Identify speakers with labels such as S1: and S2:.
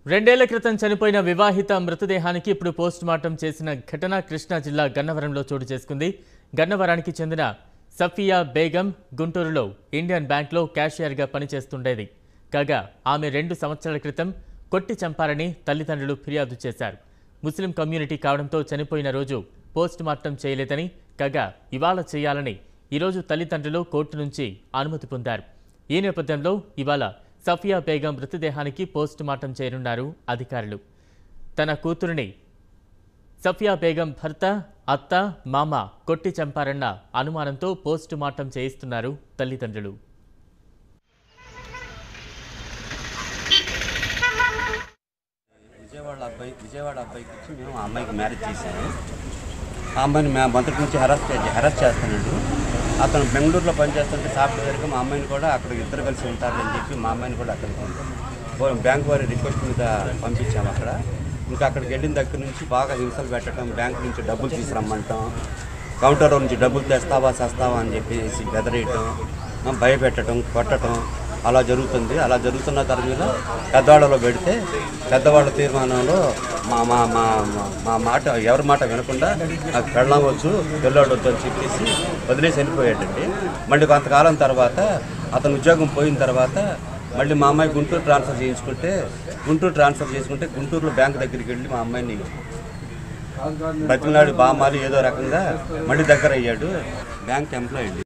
S1: రెండేళ్ల క్రితం చనిపోయిన వివాహిత మృతదేహానికి ఇప్పుడు పోస్ట్ మార్టం చేసిన ఘటన కృష్ణా జిల్లా గన్నవరంలో చోటు చేసుకుంది గన్నవరానికి చెందిన సఫియా బేగం గుంటూరులో ఇండియన్ బ్యాంక్లో క్యాషియర్గా పనిచేస్తుండేది కాగా ఆమె రెండు సంవత్సరాల క్రితం కొట్టి చంపారని తల్లిదండ్రులు ఫిర్యాదు చేశారు ముస్లిం కమ్యూనిటీ కావడంతో చనిపోయిన రోజు పోస్ట్ మార్టం చేయలేదని కాగా ఇవాళ చేయాలని ఈరోజు తల్లిదండ్రులు కోర్టు నుంచి అనుమతి పొందారు ఈ నేపథ్యంలో ఇవాళ సఫియా బేగం మృతదేహానికి పోస్ట్ మార్టం చేయనున్నారు అధికారులు తన కూతురిని సఫియా బేగం భర్త అత్త మామ కొట్టి చంపారన్న అనుమానంతో పోస్ట్ మార్టం చేయిస్తున్నారు తల్లిదండ్రులు
S2: విజయవాడ అబ్బాయి విజయవాడ అబ్బాయికి ఇచ్చి మేము ఆ అమ్మాయికి మ్యారేజ్ చేశాము ఆ అమ్మాయిని మేము మొదటి నుంచి హెరాస్ చే హెరాస్ చేస్తున్నాడు అతను బెంగళూరులో పనిచేస్తుంటే సాఫ్ట్వేర్గా మా అమ్మాయిని కూడా అక్కడ ఇద్దరు కలిసి ఉంటారని చెప్పి మా అమ్మాయిని కూడా అక్కడికి బ్యాంక్ వారి రిక్వెస్ట్ మీద పంపించాము అక్కడ ఇంకా అక్కడికి వెళ్ళిన దగ్గర నుంచి బాగా హింసలు పెట్టడం బ్యాంక్ నుంచి డబ్బులు తీసుకురమ్మంటాం కౌంటర్లో నుంచి డబ్బులు తెస్తావా చేస్తావా అని చెప్పేసి బెదరేయటం ఆ, భయపెట్టడం కొట్టడం అలా జరుగుతుంది అలా జరుగుతున్న తరం మీద పెద్దవాళ్ళలో పెడితే పెద్దవాళ్ళ తీర్మానంలో మా మా మా మా- మా మాట ఎవరి మాట వినకుండా నాకు పెళ్ళవచ్చు పెళ్ళాడొద్దు అని చెప్పేసి వదిలేసి వెళ్ళిపోయాడండి మళ్ళీ కొంతకాలం తర్వాత అతను ఉద్యోగం పోయిన తర్వాత మళ్ళీ మా అమ్మాయి గుంటూరు ట్రాన్స్ఫర్ చేయించుకుంటే గుంటూరు ట్రాన్స్ఫర్ చేసుకుంటే గుంటూరులో బ్యాంక్ దగ్గరికి వెళ్ళి మా అమ్మాయిని బతిమలాడి బామాలి ఏదో రకంగా మళ్ళీ దగ్గర అయ్యాడు బ్యాంక్ ఎంప్లాయీ అండి